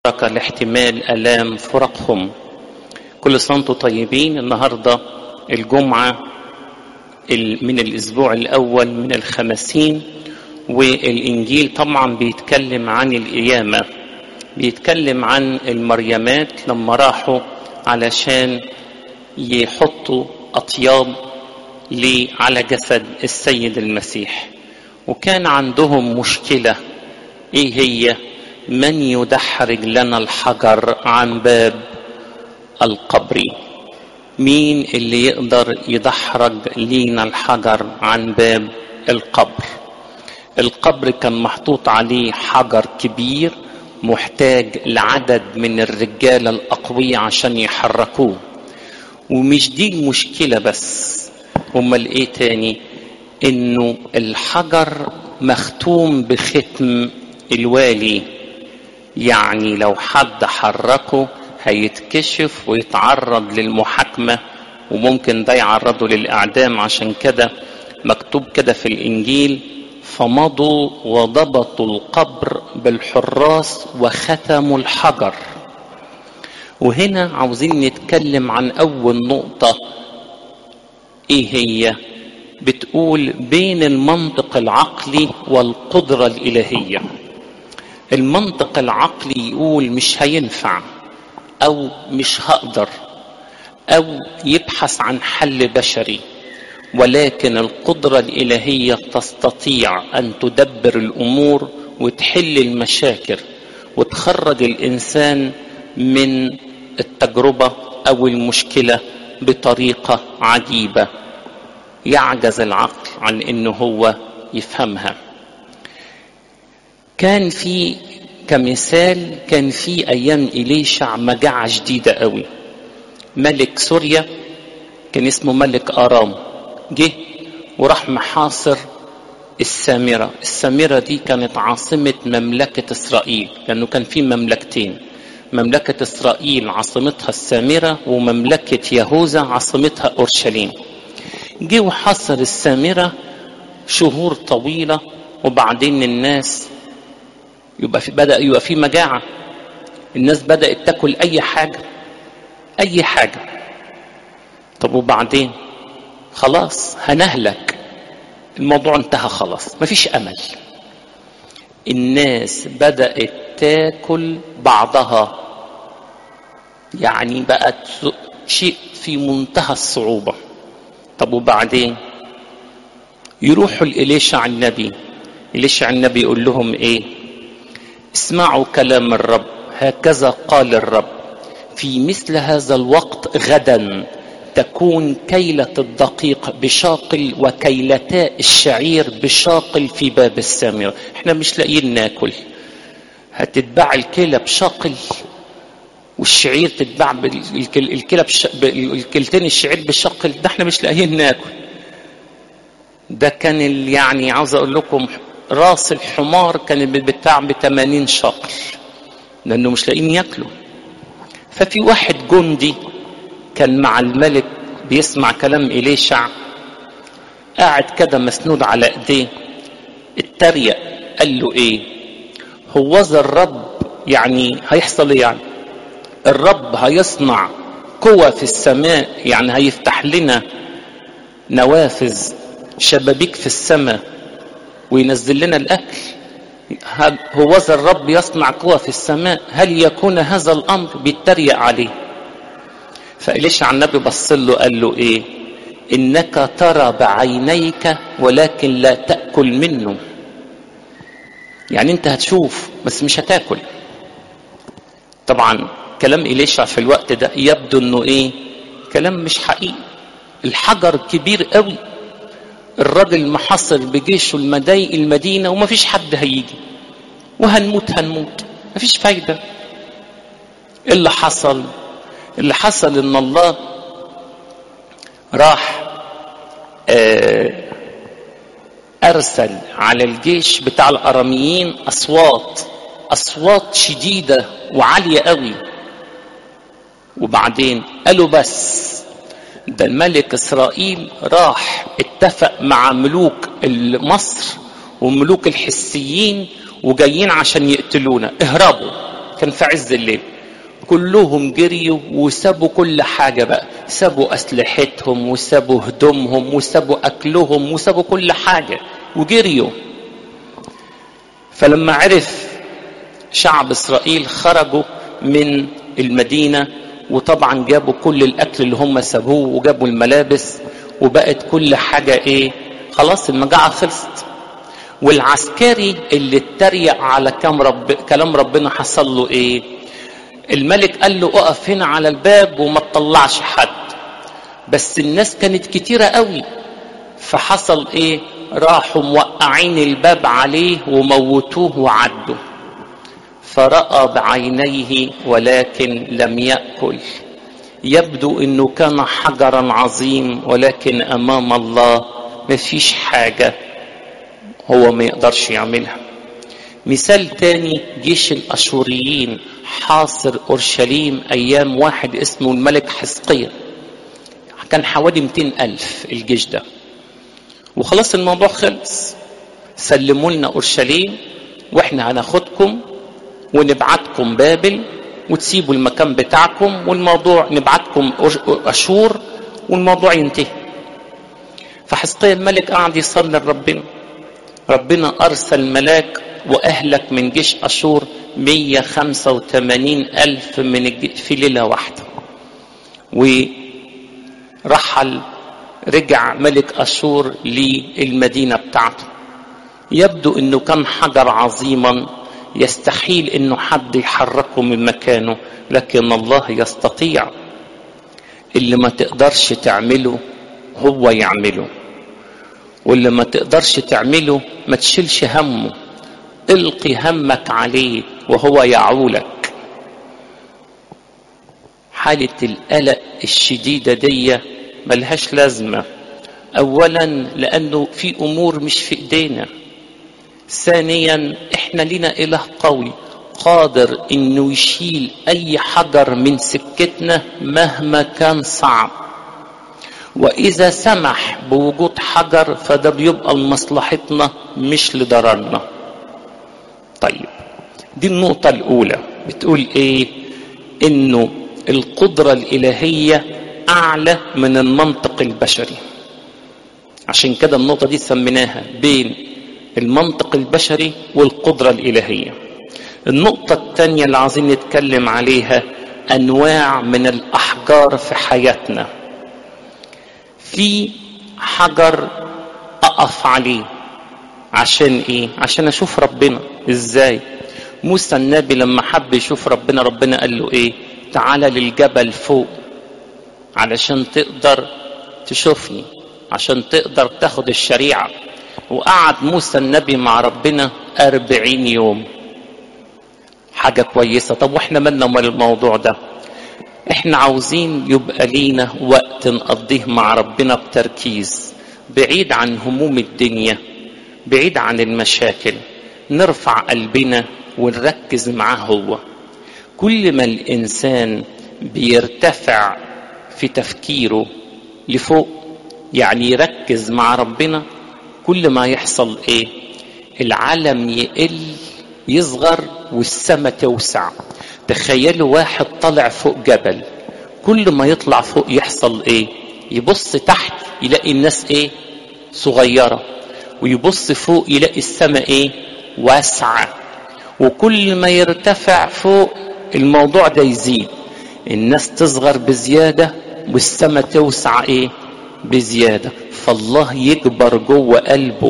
لاحتمال الام فرقهم كل سنه وانتم طيبين النهارده الجمعه من الاسبوع الاول من الخمسين والانجيل طبعا بيتكلم عن القيامه بيتكلم عن المريمات لما راحوا علشان يحطوا اطياب على جسد السيد المسيح وكان عندهم مشكله ايه هي من يدحرج لنا الحجر عن باب القبر مين اللي يقدر يدحرج لينا الحجر عن باب القبر القبر كان محطوط عليه حجر كبير محتاج لعدد من الرجال الأقوياء عشان يحركوه ومش دي المشكلة بس امال ايه تاني انه الحجر مختوم بختم الوالي يعني لو حد حركه هيتكشف ويتعرض للمحاكمة وممكن ده يعرضه للإعدام عشان كده مكتوب كده في الإنجيل فمضوا وضبطوا القبر بالحراس وختموا الحجر وهنا عاوزين نتكلم عن أول نقطة إيه هي بتقول بين المنطق العقلي والقدرة الإلهية المنطق العقلي يقول مش هينفع او مش هقدر او يبحث عن حل بشري ولكن القدره الالهيه تستطيع ان تدبر الامور وتحل المشاكل وتخرج الانسان من التجربه او المشكله بطريقه عجيبه يعجز العقل عن انه هو يفهمها كان في كمثال كان في ايام اليشع مجاعه شديده قوي ملك سوريا كان اسمه ملك ارام جه وراح محاصر السامرة السامرة دي كانت عاصمة مملكة إسرائيل لأنه كان في مملكتين مملكة إسرائيل عاصمتها السامرة ومملكة يهوذا عاصمتها أورشليم جه وحاصر السامرة شهور طويلة وبعدين الناس يبقى في بدأ يبقى في مجاعة الناس بدأت تاكل أي حاجة أي حاجة طب وبعدين خلاص هنهلك الموضوع انتهى خلاص مفيش أمل الناس بدأت تاكل بعضها يعني بقت شيء في منتهى الصعوبة طب وبعدين يروحوا لإليشع النبي إليشع النبي يقول لهم إيه اسمعوا كلام الرب هكذا قال الرب في مثل هذا الوقت غدا تكون كيلة الدقيق بشاقل وكيلتا الشعير بشاقل في باب السامرة احنا مش لاقيين ناكل هتتباع الكيلة بشاقل والشعير تتباع الكيلة بش... الكيلتين الشعير بشاقل ده احنا مش لاقيين ناكل ده كان يعني عاوز اقول لكم راس الحمار كان بتاع ب 80 شقل لانه مش لاقيين ياكلوا ففي واحد جندي كان مع الملك بيسمع كلام إليشع قاعد كده مسنود على ايديه اتريق قال له ايه هو ذا الرب يعني هيحصل ايه يعني الرب هيصنع قوة في السماء يعني هيفتح لنا نوافذ شبابيك في السماء وينزل لنا الاكل هو ذا الرب يصنع قوة في السماء هل يكون هذا الامر بيتريق عليه فإليشع النبي بص له قال له ايه انك ترى بعينيك ولكن لا تاكل منه يعني انت هتشوف بس مش هتاكل طبعا كلام إليشع في الوقت ده يبدو انه ايه كلام مش حقيقي الحجر كبير قوي الراجل محصر بجيشه المدي المدينة ومفيش حد هيجي وهنموت هنموت مفيش فايدة اللي حصل اللي حصل ان الله راح ارسل على الجيش بتاع الاراميين اصوات اصوات شديده وعاليه قوي وبعدين قالوا بس ده الملك اسرائيل راح اتفق مع ملوك مصر وملوك الحسيين وجايين عشان يقتلونا اهربوا كان في عز الليل كلهم جريوا وسابوا كل حاجة بقى سابوا أسلحتهم وسابوا هدومهم وسابوا أكلهم وسابوا كل حاجة وجريوا فلما عرف شعب إسرائيل خرجوا من المدينة وطبعا جابوا كل الأكل اللي هم سابوه وجابوا الملابس وبقت كل حاجة إيه خلاص المجاعة خلصت والعسكري اللي اتريق على كلام رب كلام ربنا حصل له ايه الملك قال له اقف هنا على الباب وما تطلعش حد بس الناس كانت كتيرة قوي فحصل ايه راحوا موقعين الباب عليه وموتوه وعدوا فرأى بعينيه ولكن لم يأكل يبدو انه كان حجرا عظيم ولكن امام الله ما فيش حاجة هو ما يقدرش يعملها مثال تاني جيش الأشوريين حاصر أورشليم أيام واحد اسمه الملك حزقية كان حوالي 200 ألف الجيش ده وخلاص الموضوع خلص سلموا لنا أورشليم وإحنا هناخدكم ونبعتكم بابل وتسيبوا المكان بتاعكم والموضوع نبعتكم أشور والموضوع ينتهي فحزقية الملك قعد يصلي لربنا ربنا أرسل ملاك وأهلك من جيش أشور 185 ألف من الج... في ليلة واحدة ورحل رجع ملك أشور للمدينة بتاعته يبدو أنه كان حجر عظيما يستحيل أنه حد يحركه من مكانه لكن الله يستطيع اللي ما تقدرش تعمله هو يعمله واللي ما تقدرش تعمله ما تشيلش همه القي همك عليه وهو يعولك حالة القلق الشديدة دي ملهاش لازمة أولا لأنه في أمور مش في إيدينا ثانيا إحنا لنا إله قوي قادر إنه يشيل أي حجر من سكتنا مهما كان صعب وإذا سمح بوجود حجر فده بيبقى لمصلحتنا مش لضررنا طيب دي النقطة الأولى بتقول إيه إنه القدرة الإلهية أعلى من المنطق البشري عشان كده النقطة دي سميناها بين المنطق البشري والقدرة الإلهية النقطة الثانية اللي عايزين نتكلم عليها أنواع من الأحجار في حياتنا في حجر أقف عليه عشان إيه؟ عشان أشوف ربنا إزاي؟ موسى النبي لما حب يشوف ربنا ربنا قال له إيه؟ تعالى للجبل فوق علشان تقدر تشوفني عشان تقدر تاخد الشريعة وقعد موسى النبي مع ربنا أربعين يوم حاجة كويسة طب واحنا مالنا مال الموضوع ده احنا عاوزين يبقى لينا وقت نقضيه مع ربنا بتركيز بعيد عن هموم الدنيا بعيد عن المشاكل نرفع قلبنا ونركز معاه هو كل ما الانسان بيرتفع في تفكيره لفوق يعني يركز مع ربنا كل ما يحصل ايه العالم يقل يصغر والسماء توسع تخيلوا واحد طلع فوق جبل كل ما يطلع فوق يحصل ايه يبص تحت يلاقي الناس ايه صغيرة ويبص فوق يلاقي السماء ايه واسعة وكل ما يرتفع فوق الموضوع ده يزيد الناس تصغر بزيادة والسماء توسع ايه بزيادة فالله يكبر جوه قلبه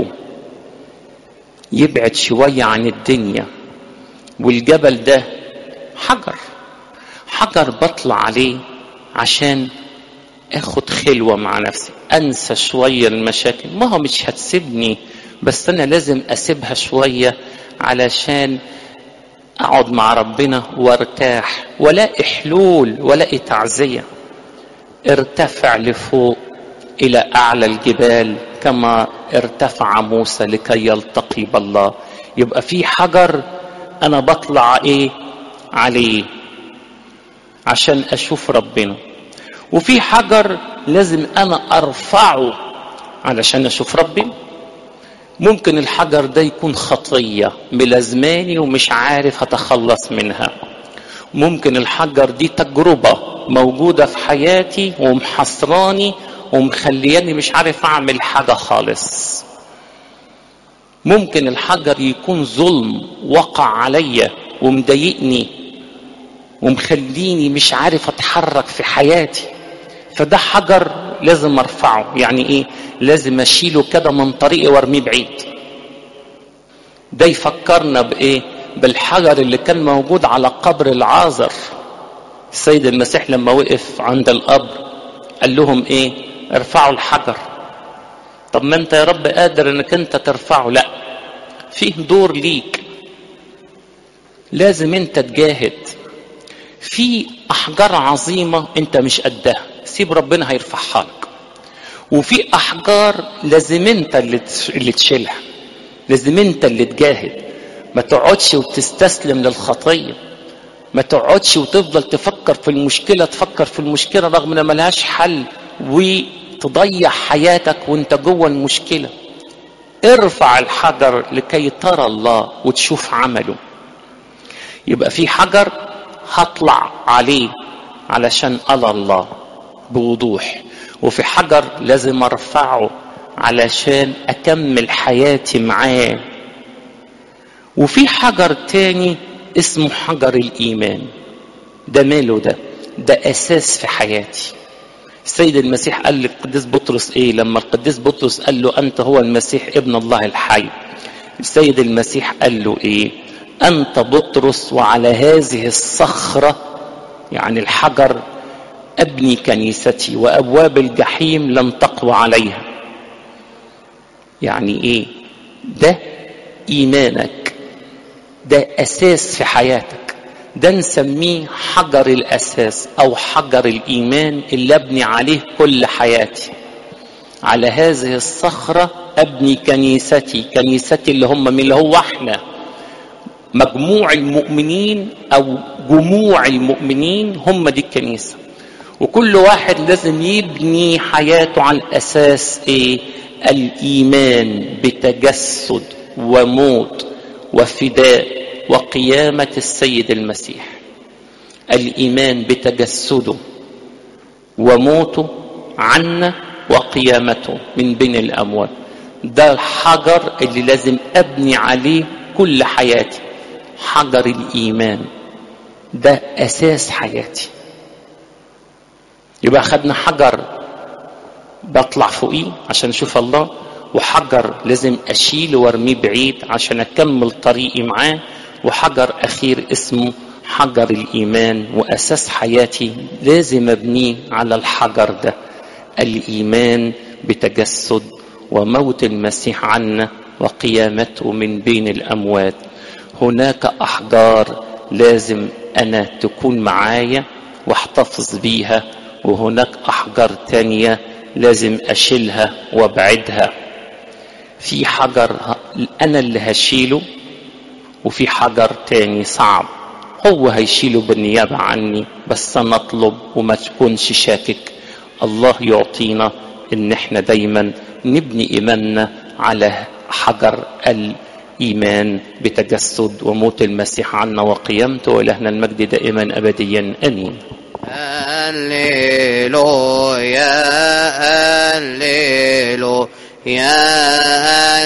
يبعد شوية عن الدنيا والجبل ده حجر حجر بطلع عليه عشان اخد خلوة مع نفسي انسى شوية المشاكل ما هو مش هتسيبني بس انا لازم اسيبها شوية علشان اقعد مع ربنا وارتاح ولا حلول ولا تعزية ارتفع لفوق الى اعلى الجبال كما ارتفع موسى لكي يلتقي بالله يبقى في حجر انا بطلع ايه عليه عشان اشوف ربنا وفي حجر لازم انا ارفعه علشان اشوف ربنا ممكن الحجر ده يكون خطيه ملازماني ومش عارف اتخلص منها ممكن الحجر دي تجربة موجودة في حياتي ومحصراني ومخلياني مش عارف أعمل حاجة خالص ممكن الحجر يكون ظلم وقع عليا ومضايقني ومخليني مش عارف اتحرك في حياتي فده حجر لازم ارفعه يعني ايه لازم اشيله كده من طريقي وارميه بعيد ده يفكرنا بايه بالحجر اللي كان موجود على قبر العازر السيد المسيح لما وقف عند القبر قال لهم ايه ارفعوا الحجر طب ما انت يا رب قادر انك انت ترفعه لا فيه دور ليك لازم انت تجاهد في احجار عظيمه انت مش قدها سيب ربنا هيرفعها لك وفي احجار لازم انت اللي اللي تشيلها لازم انت اللي تجاهد ما تقعدش وتستسلم للخطيه ما تقعدش وتفضل تفكر في المشكله تفكر في المشكله رغم ان ملهاش حل وتضيع حياتك وانت جوه المشكله ارفع الحجر لكي ترى الله وتشوف عمله يبقى في حجر هطلع عليه علشان أرى الله بوضوح وفي حجر لازم ارفعه علشان اكمل حياتي معاه وفي حجر تاني اسمه حجر الايمان ده ماله ده ده اساس في حياتي السيد المسيح قال للقديس بطرس ايه لما القديس بطرس قال له انت هو المسيح ابن الله الحي السيد المسيح قال له ايه انت بطرس وعلى هذه الصخره يعني الحجر ابني كنيستي وابواب الجحيم لن تقوى عليها يعني ايه ده ايمانك ده اساس في حياتك ده نسميه حجر الاساس او حجر الايمان اللي ابني عليه كل حياتي على هذه الصخره ابني كنيستي كنيستي اللي هم من اللي هو احنا مجموع المؤمنين او جموع المؤمنين هم دي الكنيسه وكل واحد لازم يبني حياته على الاساس ايه الايمان بتجسد وموت وفداء وقيامه السيد المسيح الايمان بتجسده وموته عنا وقيامته من بين الاموات ده الحجر اللي لازم ابني عليه كل حياتي حجر الايمان ده اساس حياتي يبقى خدنا حجر بطلع فوقيه عشان اشوف الله وحجر لازم اشيله وارميه بعيد عشان اكمل طريقي معاه وحجر اخير اسمه حجر الايمان واساس حياتي لازم ابنيه على الحجر ده الايمان بتجسد وموت المسيح عنا وقيامته من بين الاموات هناك احجار لازم انا تكون معايا واحتفظ بيها وهناك احجار تانية لازم اشيلها وابعدها في حجر انا اللي هشيله وفي حجر تاني صعب هو هيشيله بالنيابة عني بس انا اطلب وما تكونش شاكك الله يعطينا ان احنا دايما نبني ايماننا على حجر الايمان بتجسد وموت المسيح عنا وقيامته ولهنا المجد دائما ابديا امين هللويا هللويا